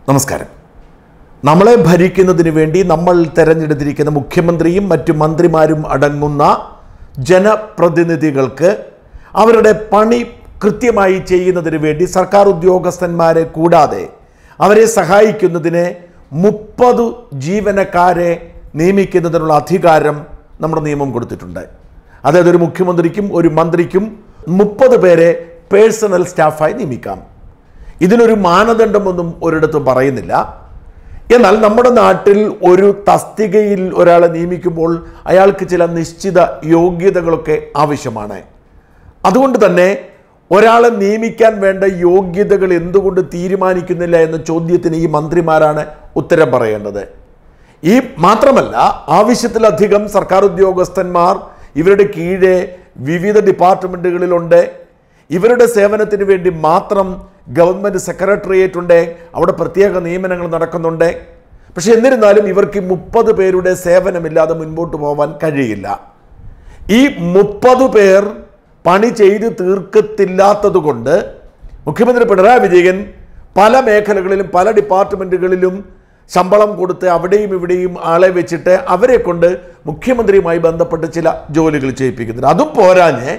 നമസ്കാരം നമ്മളെ ഭരിക്കുന്നതിന് വേണ്ടി നമ്മൾ തെരഞ്ഞെടുത്തിരിക്കുന്ന മുഖ്യമന്ത്രിയും മറ്റു മന്ത്രിമാരും അടങ്ങുന്ന ജനപ്രതിനിധികൾക്ക് അവരുടെ പണി കൃത്യമായി ചെയ്യുന്നതിന് വേണ്ടി സർക്കാർ ഉദ്യോഗസ്ഥന്മാരെ കൂടാതെ അവരെ സഹായിക്കുന്നതിന് മുപ്പത് ജീവനക്കാരെ നിയമിക്കുന്നതിനുള്ള അധികാരം നമ്മുടെ നിയമം കൊടുത്തിട്ടുണ്ട് അതായത് ഒരു മുഖ്യമന്ത്രിക്കും ഒരു മന്ത്രിക്കും മുപ്പത് പേരെ പേഴ്സണൽ സ്റ്റാഫായി നിയമിക്കാം ഇതിനൊരു മാനദണ്ഡമൊന്നും ഒരിടത്തും പറയുന്നില്ല എന്നാൽ നമ്മുടെ നാട്ടിൽ ഒരു തസ്തികയിൽ ഒരാളെ നിയമിക്കുമ്പോൾ അയാൾക്ക് ചില നിശ്ചിത യോഗ്യതകളൊക്കെ ആവശ്യമാണ് അതുകൊണ്ട് തന്നെ ഒരാളെ നിയമിക്കാൻ വേണ്ട യോഗ്യതകൾ എന്തുകൊണ്ട് തീരുമാനിക്കുന്നില്ല എന്ന ചോദ്യത്തിന് ഈ മന്ത്രിമാരാണ് ഉത്തരം പറയേണ്ടത് ഈ മാത്രമല്ല ആവശ്യത്തിലധികം സർക്കാർ ഉദ്യോഗസ്ഥന്മാർ ഇവരുടെ കീഴെ വിവിധ ഡിപ്പാർട്ട്മെൻറ്റുകളിലുണ്ട് ഇവരുടെ സേവനത്തിന് വേണ്ടി മാത്രം ഗവൺമെൻറ് സെക്രട്ടേറിയറ്റ് ഉണ്ട് അവിടെ പ്രത്യേക നിയമനങ്ങൾ നടക്കുന്നുണ്ട് പക്ഷെ എന്നിരുന്നാലും ഇവർക്ക് മുപ്പത് പേരുടെ സേവനമില്ലാതെ മുൻപോട്ട് പോകാൻ കഴിയില്ല ഈ മുപ്പത് പേർ പണി ചെയ്ത് തീർക്കത്തില്ലാത്തത് കൊണ്ട് മുഖ്യമന്ത്രി പിണറായി വിജയൻ പല മേഖലകളിലും പല ഡിപ്പാർട്ട്മെൻറ്റുകളിലും ശമ്പളം കൊടുത്ത് അവിടെയും ഇവിടെയും ആളെ വെച്ചിട്ട് അവരെ കൊണ്ട് മുഖ്യമന്ത്രിയുമായി ബന്ധപ്പെട്ട് ചില ജോലികൾ ചെയ്യിപ്പിക്കുന്നുണ്ട് അതും പോരാഞ്ഞ്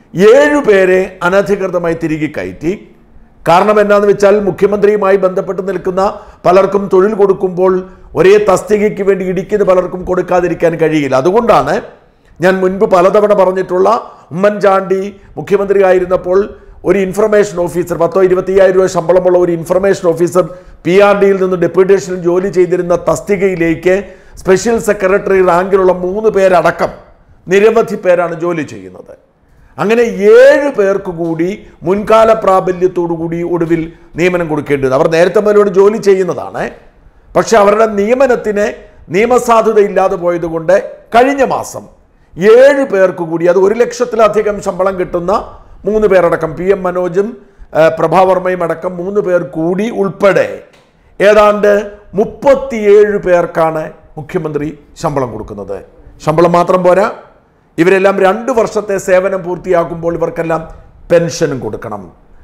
ഏഴു പേരെ അനധികൃതമായി തിരികെ കയറ്റി കാരണം എന്താണെന്ന് വെച്ചാൽ മുഖ്യമന്ത്രിയുമായി ബന്ധപ്പെട്ട് നിൽക്കുന്ന പലർക്കും തൊഴിൽ കൊടുക്കുമ്പോൾ ഒരേ തസ്തികയ്ക്ക് വേണ്ടി ഇടിക്കുന്ന പലർക്കും കൊടുക്കാതിരിക്കാൻ കഴിയില്ല അതുകൊണ്ടാണ് ഞാൻ മുൻപ് പലതവണ പറഞ്ഞിട്ടുള്ള ഉമ്മൻചാണ്ടി മുഖ്യമന്ത്രി ആയിരുന്നപ്പോൾ ഒരു ഇൻഫർമേഷൻ ഓഫീസർ പത്തോ ഇരുപത്തിയ്യായിരം രൂപ ശമ്പളമുള്ള ഒരു ഇൻഫർമേഷൻ ഓഫീസർ പി ആർ ഡിയിൽ നിന്ന് ഡെപ്യൂട്ടേഷനിൽ ജോലി ചെയ്തിരുന്ന തസ്തികയിലേക്ക് സ്പെഷ്യൽ സെക്രട്ടറി റാങ്കിലുള്ള മൂന്ന് പേരടക്കം നിരവധി പേരാണ് ജോലി ചെയ്യുന്നത് അങ്ങനെ ഏഴ് പേർക്ക് കൂടി മുൻകാല പ്രാബല്യത്തോടു കൂടി ഒടുവിൽ നിയമനം കൊടുക്കേണ്ടത് അവർ നേരത്തെ മുതലോട് ജോലി ചെയ്യുന്നതാണ് പക്ഷെ അവരുടെ നിയമനത്തിന് നിയമസാധുത ഇല്ലാതെ പോയതുകൊണ്ട് കഴിഞ്ഞ മാസം ഏഴ് പേർക്ക് കൂടി അത് ഒരു ലക്ഷത്തിലധികം ശമ്പളം കിട്ടുന്ന മൂന്ന് പേരടക്കം പി എം മനോജും ആ, പ്രഭാവർമ്മയും അടക്കം മൂന്ന് പേർ കൂടി ഉൾപ്പെടെ ഏതാണ്ട് മുപ്പത്തിയേഴ് പേർക്കാണ് മുഖ്യമന്ത്രി ശമ്പളം കൊടുക്കുന്നത് ശമ്പളം മാത്രം പോരാ ഇവരെല്ലാം രണ്ട് വർഷത്തെ സേവനം പൂർത്തിയാക്കുമ്പോൾ ഇവർക്കെല്ലാം പെൻഷനും കൊടുക്കണം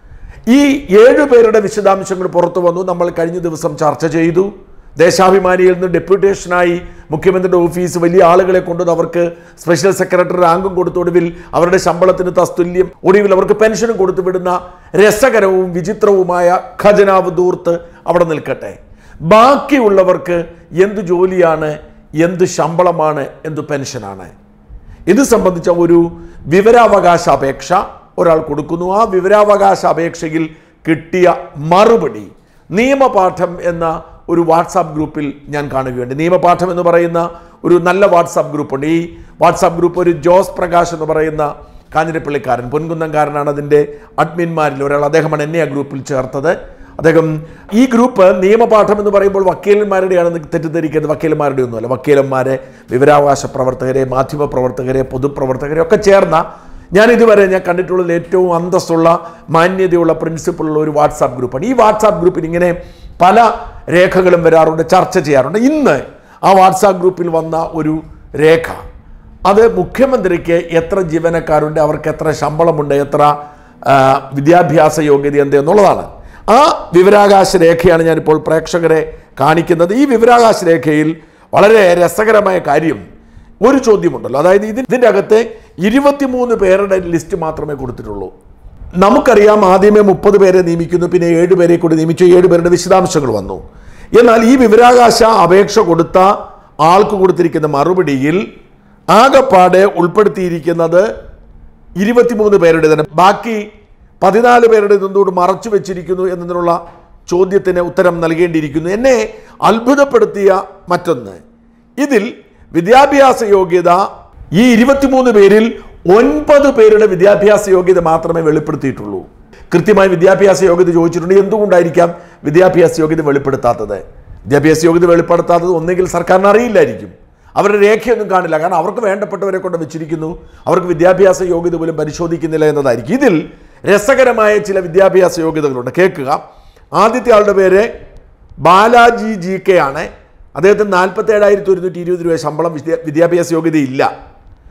ഈ ഏഴു പേരുടെ വിശദാംശങ്ങൾ പുറത്തു വന്നു നമ്മൾ കഴിഞ്ഞ ദിവസം ചർച്ച ചെയ്തു ദേശാഭിമാനിയിൽ നിന്ന് ഡെപ്യൂട്ടേഷനായി മുഖ്യമന്ത്രിയുടെ ഓഫീസ് വലിയ ആളുകളെ കൊണ്ടുവന്ന് അവർക്ക് സ്പെഷ്യൽ സെക്രട്ടറി റാങ്കും കൊടുത്തു ഒടുവിൽ അവരുടെ ശമ്പളത്തിന് തസ്തുല്യം ഒടുവിൽ അവർക്ക് പെൻഷനും കൊടുത്തു വിടുന്ന രസകരവും വിചിത്രവുമായ ഖജനാവ് ദൂർത്ത് അവിടെ നിൽക്കട്ടെ ബാക്കിയുള്ളവർക്ക് എന്ത് ജോലിയാണ് എന്ത് ശമ്പളമാണ് എന്ത് പെൻഷനാണ് ഇത് സംബന്ധിച്ച ഒരു വിവരാവകാശ അപേക്ഷ ഒരാൾ കൊടുക്കുന്നു ആ വിവരാവകാശ അപേക്ഷയിൽ കിട്ടിയ മറുപടി നിയമപാഠം എന്ന ഒരു വാട്സാപ്പ് ഗ്രൂപ്പിൽ ഞാൻ കാണുകയുണ്ട് നിയമപാഠം എന്ന് പറയുന്ന ഒരു നല്ല വാട്സാപ്പ് ഗ്രൂപ്പുണ്ട് ഈ വാട്സാപ്പ് ഗ്രൂപ്പ് ഒരു ജോസ് പ്രകാശ് എന്ന് പറയുന്ന കാഞ്ഞിരപ്പള്ളിക്കാരൻ പൊൻകുന്നംകാരനാണ് അതിൻ്റെ അഡ്മിന്മാരിൽ ഒരാൾ അദ്ദേഹമാണ് എന്നെ ആ ഗ്രൂപ്പിൽ ചേർത്തത് അദ്ദേഹം ഈ ഗ്രൂപ്പ് നിയമപാഠം എന്ന് പറയുമ്പോൾ വക്കീലന്മാരുടെയാണെന്ന് തെറ്റിദ്ധരിക്കുന്നത് വക്കീലന്മാരുടെ ഒന്നുമല്ല വക്കീലന്മാരെ വിവരാവകാശ പ്രവർത്തകരെ മാധ്യമ പ്രവർത്തകരെ പൊതുപ്രവർത്തകരെ ഒക്കെ ചേർന്ന ഞാൻ ഇതുവരെ ഞാൻ കണ്ടിട്ടുള്ളതിൽ ഏറ്റവും അന്തസ്സുള്ള മാന്യതയുള്ള പ്രിൻസിപ്പിളുള്ള ഒരു വാട്സാപ്പ് ഗ്രൂപ്പാണ് ഈ വാട്സാപ്പ് ഗ്രൂപ്പിൽ ഇങ്ങനെ പല രേഖകളും വരാറുണ്ട് ചർച്ച ചെയ്യാറുണ്ട് ഇന്ന് ആ വാട്സാപ്പ് ഗ്രൂപ്പിൽ വന്ന ഒരു രേഖ അത് മുഖ്യമന്ത്രിക്ക് എത്ര ജീവനക്കാരുണ്ട് അവർക്ക് എത്ര ശമ്പളമുണ്ട് എത്ര ആ, വിദ്യാഭ്യാസ യോഗ്യതയുണ്ട് എന്നുള്ളതാണ് ആ വിവരാകാശ രേഖയാണ് ഞാനിപ്പോൾ പ്രേക്ഷകരെ കാണിക്കുന്നത് ഈ വിവരാകാശ രേഖയിൽ വളരെ രസകരമായ കാര്യം ഒരു ചോദ്യമുണ്ടല്ലോ അതായത് ഇതിന് ഇതിൻ്റെ അകത്ത് ഇരുപത്തിമൂന്ന് പേരുടെ ലിസ്റ്റ് മാത്രമേ കൊടുത്തിട്ടുള്ളൂ നമുക്കറിയാം ആദ്യമേ മുപ്പത് പേരെ നിയമിക്കുന്നു പിന്നെ ഏഴ് പേരെ കൂടി നിയമിച്ചു ഏഴ് പേരുടെ വിശദാംശങ്ങൾ വന്നു എന്നാൽ ഈ വിവരാകാശ അപേക്ഷ കൊടുത്ത ആൾക്ക് കൊടുത്തിരിക്കുന്ന മറുപടിയിൽ ആകെപ്പാടെ ഉൾപ്പെടുത്തിയിരിക്കുന്നത് ഇരുപത്തിമൂന്ന് പേരുടെ തന്നെ ബാക്കി പതിനാല് പേരുടെ ഇതൊന്നുകൂടി മറച്ചു വെച്ചിരിക്കുന്നു എന്നതിനുള്ള ചോദ്യത്തിന് ഉത്തരം നൽകേണ്ടിയിരിക്കുന്നു എന്നെ അത്ഭുതപ്പെടുത്തിയ മറ്റൊന്ന് ഇതിൽ വിദ്യാഭ്യാസ യോഗ്യത ഈ ഇരുപത്തിമൂന്ന് പേരിൽ ഒൻപത് പേരുടെ വിദ്യാഭ്യാസ യോഗ്യത മാത്രമേ വെളിപ്പെടുത്തിയിട്ടുള്ളൂ കൃത്യമായി വിദ്യാഭ്യാസ യോഗ്യത ചോദിച്ചിട്ടുണ്ട് എന്തുകൊണ്ടായിരിക്കാം വിദ്യാഭ്യാസ യോഗ്യത വെളിപ്പെടുത്താത്തത് വിദ്യാഭ്യാസ യോഗ്യത വെളിപ്പെടുത്താത്തത് ഒന്നെങ്കിൽ സർക്കാരിന് അറിയില്ലായിരിക്കും അവരുടെ രേഖയൊന്നും കാണില്ല കാരണം അവർക്ക് വേണ്ടപ്പെട്ടവരെ കൊണ്ട് വെച്ചിരിക്കുന്നു അവർക്ക് വിദ്യാഭ്യാസ യോഗ്യത പോലും പരിശോധിക്കുന്നില്ല എന്നതായിരിക്കും ഇതിൽ രസകരമായ ചില വിദ്യാഭ്യാസ യോഗ്യതകളുണ്ട് കേൾക്കുക ആദ്യത്തെ ആളുടെ പേര് ബാലാജി ജി കെ ആണ് അദ്ദേഹത്തിന് നാൽപ്പത്തി ഏഴായിരത്തി ഒരുന്നൂറ്റി ഇരുപത് രൂപ ശമ്പളം വിദ്യാ- വിദ്യാഭ്യാസ യോഗ്യതയില്ല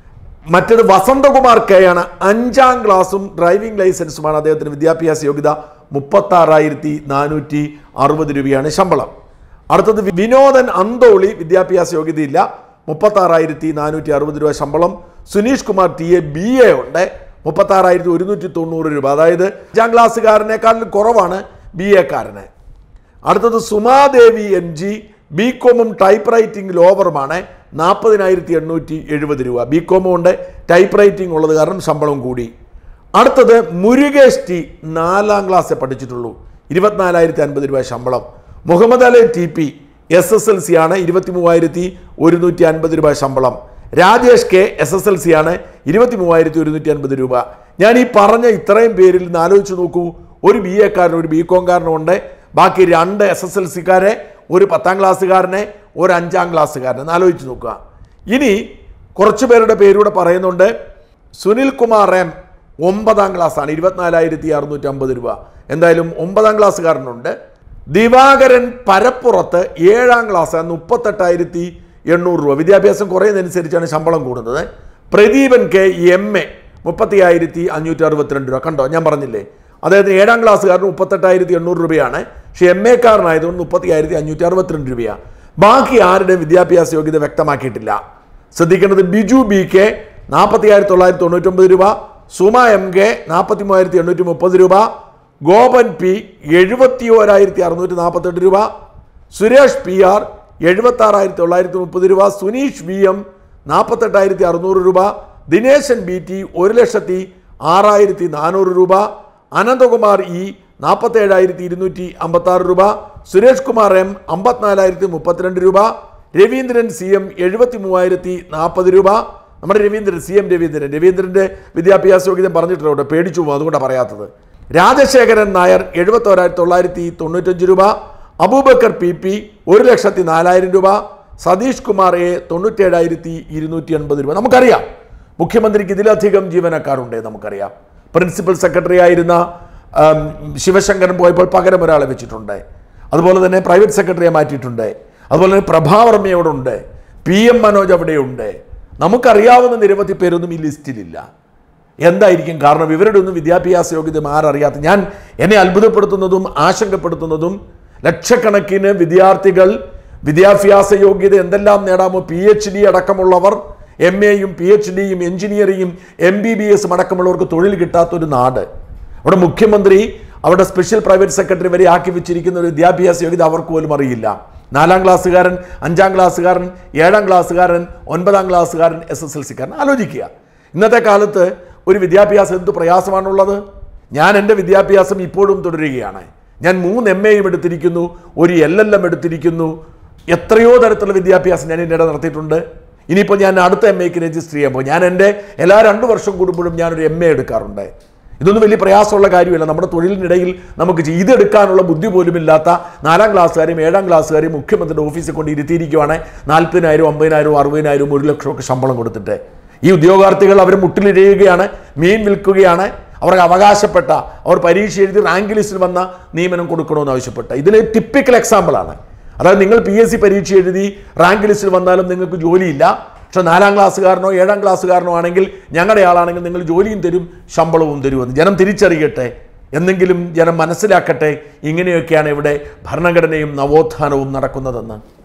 മറ്റേത് വസന്തകുമാർ കെ ആണ് അഞ്ചാം ക്ലാസ്സും ഡ്രൈവിംഗ് ലൈസൻസുമാണ് അദ്ദേഹത്തിന് വിദ്യാഭ്യാസ യോഗ്യത മുപ്പത്തി ആറായിരത്തി നാനൂറ്റി അറുപത് രൂപയാണ് ശമ്പളം അടുത്തത് വി- വിനോദൻ അന്തോളി വിദ്യാഭ്യാസ യോഗ്യതയില്ല മുപ്പത്തി ആറായിരത്തി നാനൂറ്റി അറുപത് രൂപ ശമ്പളം Sunish Kumar T A B A ഉണ്ട് മുപ്പത്തി ആറായിരത്തി ഒരുന്നൂറ്റി തൊണ്ണൂറ് രൂപ അതായത് അഞ്ചാം ക്ലാസ്സുകാരനേക്കാളും കുറവാണ് ബി എക്കാരന് അടുത്തത് സുമാദേവി എൻ ജി ബി കോമും ടൈപ്പ് റൈറ്റിംഗ് ലോവറുമാണ് നാൽപ്പതിനായിരത്തി എണ്ണൂറ്റി എഴുപത് രൂപ ബി കോമും ഉണ്ട് ടൈപ്പ് റൈറ്റിംഗ് ഉള്ളത് കാരണം ശമ്പളം കൂടി അടുത്തത് മുരുകേഷ് ടി നാലാം ക്ലാസ്സിൽ പഠിച്ചിട്ടുള്ളൂ ഇരുപത്തിനാലായിരത്തി അൻപത് രൂപ ശമ്പളം Muhammad Ali T P S S L C ആണ് ഇരുപത്തി മൂവായിരത്തി ഒരുന്നൂറ്റി അൻപത് രൂപ ശമ്പളം Rajesh K S S L C ആണ് ഇരുപത്തി മൂവായിരത്തി ഒരുന്നൂറ്റി അൻപത് രൂപ ഞാൻ ഈ പറഞ്ഞ ഇത്രയും പേരിൽ നിന്ന് ആലോചിച്ച് നോക്കൂ ഒരു ബി എക്കാരനും ഒരു ബി കോംകാരനും ഉണ്ട് ബാക്കി രണ്ട് എസ് എസ് എൽ സിക്കാരെ ഒരു പത്താം ക്ലാസ്സുകാരനെ ഒരു അഞ്ചാം ക്ലാസ്സുകാരനെ ഒന്ന് ആലോചിച്ച് നോക്കുക ഇനി കുറച്ച് പേരുടെ പേരൂടെ പറയുന്നുണ്ട് സുനിൽ കുമാർ എം ഒമ്പതാം ക്ലാസ്സാണ് ഇരുപത്തിനാലായിരത്തി അറുന്നൂറ്റി അമ്പത് രൂപ എന്തായാലും ഒമ്പതാം ക്ലാസ്സുകാരനുണ്ട് ദിവാകരൻ പരപ്പുറത്ത് ഏഴാം ക്ലാസ് മുപ്പത്തെട്ടായിരത്തി എണ്ണൂറ് രൂപ വിദ്യാഭ്യാസം കുറയുന്നതനുസരിച്ചാണ് ശമ്പളം കൂടുന്നത് പ്രദീപൻ കെ എം എ മുപ്പത്തി ആയിരത്തി അഞ്ഞൂറ്റി അറുപത്തിരണ്ട് രൂപ കണ്ടോ ഞാൻ പറഞ്ഞില്ലേ അദ്ദേഹത്തിന് ഏഴാം ക്ലാസ്സുകാരന് മുപ്പത്തെട്ടായിരത്തി എണ്ണൂറ് രൂപയാണ് പക്ഷേ എം എക്കാരനായതുകൊണ്ട് മുപ്പത്തി ആയിരത്തി അഞ്ഞൂറ്റി അറുപത്തിരണ്ട് രൂപയാണ് ബാക്കി ആരുടെയും വിദ്യാഭ്യാസ യോഗ്യത വ്യക്തമാക്കിയിട്ടില്ല ശ്രദ്ധിക്കേണ്ടത് ബിജു ബി കെ നാൽപ്പത്തി ആയിരത്തി തൊള്ളായിരത്തി തൊണ്ണൂറ്റൊമ്പത് രൂപ സുമ എം കെ നാൽപ്പത്തി മൂവായിരത്തി എണ്ണൂറ്റി മുപ്പത് രൂപ ഗോപൻ പി എഴുപത്തി ഓരായിരത്തി അറുന്നൂറ്റി നാൽപ്പത്തെട്ട് രൂപ സുരേഷ് പി ആർ എഴുപത്തി ആറായിരത്തി തൊള്ളായിരത്തി മുപ്പത് രൂപ സുനീഷ് വി എം നാൽപ്പത്തെട്ടായിരത്തി അറുന്നൂറ് രൂപ ദിനേശൻ ബി ടി ഒരു ലക്ഷത്തി ആറായിരത്തി നാനൂറ് രൂപ അനന്തകുമാർ ഇ നാൽപ്പത്തേഴായിരത്തി ഇരുന്നൂറ്റി അമ്പത്തി ആറ് രൂപ സുരേഷ് കുമാർ എം അമ്പത്തിനാലായിരത്തി മുപ്പത്തിരണ്ട് രൂപ രവീന്ദ്രൻ സി എം എഴുപത്തി മൂവായിരത്തി നാൽപ്പത് രൂപ നമ്മുടെ രവീന്ദ്രൻ സി എം രവീന്ദ്രൻ രവീന്ദ്രൻ്റെ വിദ്യാഭ്യാസ യോഗ്യത പറഞ്ഞിട്ടുണ്ട് പേടിച്ചു പോകും അതുകൊണ്ടാണ് പറയാത്തത് രാജശേഖരൻ നായർ എഴുപത്തോരായിരത്തി തൊള്ളായിരത്തി തൊണ്ണൂറ്റഞ്ച് രൂപ അബൂബക്കർ പി പി ഒരു ലക്ഷത്തി നാലായിരം രൂപ സതീഷ് കുമാർ എ തൊണ്ണൂറ്റേഴായിരത്തി ഇരുന്നൂറ്റി എൺപത് രൂപ നമുക്കറിയാം മുഖ്യമന്ത്രിക്ക് ഇതിലധികം ജീവനക്കാരുണ്ട് നമുക്കറിയാം പ്രിൻസിപ്പൽ സെക്രട്ടറി ആയിരുന്ന ആം, ശിവശങ്കരൻ പോയപ്പോൾ പകരം ഒരാളെ വെച്ചിട്ടുണ്ട് അതുപോലെ തന്നെ പ്രൈവറ്റ് സെക്രട്ടറിയെ മാറ്റിയിട്ടുണ്ട് അതുപോലെ തന്നെ പ്രഭാവർമ്മയോടുണ്ട് പി എം മനോജ് അവിടെയുണ്ട് നമുക്കറിയാവുന്ന നിരവധി പേരൊന്നും ഈ ലിസ്റ്റിലില്ല എന്തായിരിക്കും കാരണം ഇവരുടെ ഒന്നും വിദ്യാഭ്യാസ യോഗ്യത ആരറിയാത്ത ഞാൻ എന്നെ അത്ഭുതപ്പെടുത്തുന്നതും ആശങ്കപ്പെടുത്തുന്നതും ലക്ഷക്കണക്കിന് വിദ്യാർത്ഥികൾ വിദ്യാഭ്യാസ യോഗ്യത എന്തെല്ലാം നേടാമോ പി എച്ച് ഡി അടക്കമുള്ളവർ എം എയും പി എച്ച് ഡിയും എഞ്ചിനീയറിംഗും എം ബി ബി എസും അടക്കമുള്ളവർക്ക് തൊഴിൽ കിട്ടാത്തൊരു നാട് അവിടെ മുഖ്യമന്ത്രി അവിടെ സ്പെഷ്യൽ പ്രൈവറ്റ് സെക്രട്ടറി വരെ ആക്കി വെച്ചിരിക്കുന്ന ഒരു വിദ്യാഭ്യാസ യോഗ്യത അവർക്ക് പോലും അറിയില്ല നാലാം ക്ലാസ്സുകാരൻ അഞ്ചാം ക്ലാസ്സുകാരൻ ഏഴാം ക്ലാസ്സുകാരൻ ഒൻപതാം ക്ലാസ്സുകാരൻ എസ് എസ് എൽ സിക്കാരൻ ആലോചിക്കുക ഇന്നത്തെ കാലത്ത് ഒരു വിദ്യാഭ്യാസം എന്ത് പ്രയാസമാണുള്ളത് ഞാൻ എൻ്റെ വിദ്യാഭ്യാസം ഇപ്പോഴും തുടരുകയാണ് ഞാൻ മൂന്ന് എം എയും എടുത്തിരിക്കുന്നു ഒരു എൽ എൽ എം എടുത്തിരിക്കുന്നു എത്രയോ തരത്തിലുള്ള വിദ്യാഭ്യാസം ഞാൻ ഇതിനിടെ നടത്തിയിട്ടുണ്ട് ഇനിയിപ്പോൾ ഞാൻ അടുത്ത എം എക്ക് രജിസ്റ്റർ ചെയ്യാൻ പോകും ഞാൻ എൻ്റെ എല്ലാ രണ്ട് വർഷം കൂടുമ്പോഴും ഞാനൊരു എം എ എടുക്കാറുണ്ട് ഇതൊന്നും വലിയ പ്രയാസമുള്ള കാര്യമില്ല നമ്മുടെ തൊഴിലിനിടയിൽ നമുക്ക് ചെയ്- ഇതെടുക്കാനുള്ള ബുദ്ധി പോലുമില്ലാത്ത നാലാം ക്ലാസ്സുകാരെയും ഏഴാം ക്ലാസ്സുകാരെയും മുഖ്യമന്ത്രിയുടെ ഓഫീസിൽ കൊണ്ട് ഇരുത്തിയിരിക്കുവാണ് നാൽപ്പതിനായിരം അമ്പതിനായിരം അറുപതിനായിരം ഒരു ലക്ഷമൊക്കെ ശമ്പളം കൊടുത്തിട്ട് ഈ ഉദ്യോഗാർത്ഥികൾ അവർ മുട്ടിലിഴയുകയാണ് മീൻ വിൽക്കുകയാണ് അവർക്ക് അവകാശപ്പെട്ട അവർ പരീക്ഷ എഴുതി റാങ്ക് ലിസ്റ്റിൽ വന്ന നിയമനം കൊടുക്കണമെന്ന് ആവശ്യപ്പെട്ട ഇതിലെ ടിപ്പിക്കൽ എക്സാമ്പിളാണ് അതായത് നിങ്ങൾ പി എസ് സി പരീക്ഷ എഴുതി റാങ്ക് ലിസ്റ്റിൽ വന്നാലും നിങ്ങൾക്ക് ജോലിയില്ല പക്ഷെ നാലാം ക്ലാസ്സുകാരനോ ഏഴാം ക്ലാസ്സുകാരനോ ആണെങ്കിൽ ഞങ്ങളുടെ ആളാണെങ്കിൽ നിങ്ങൾ ജോലിയും തരും ശമ്പളവും തരുമെന്ന് ജനം തിരിച്ചറിയട്ടെ എന്നെങ്കിലും ജനം മനസ്സിലാക്കട്ടെ ഇങ്ങനെയൊക്കെയാണ് ഇവിടെ ഭരണഘടനയും നവോത്ഥാനവും നടക്കുന്നതെന്ന്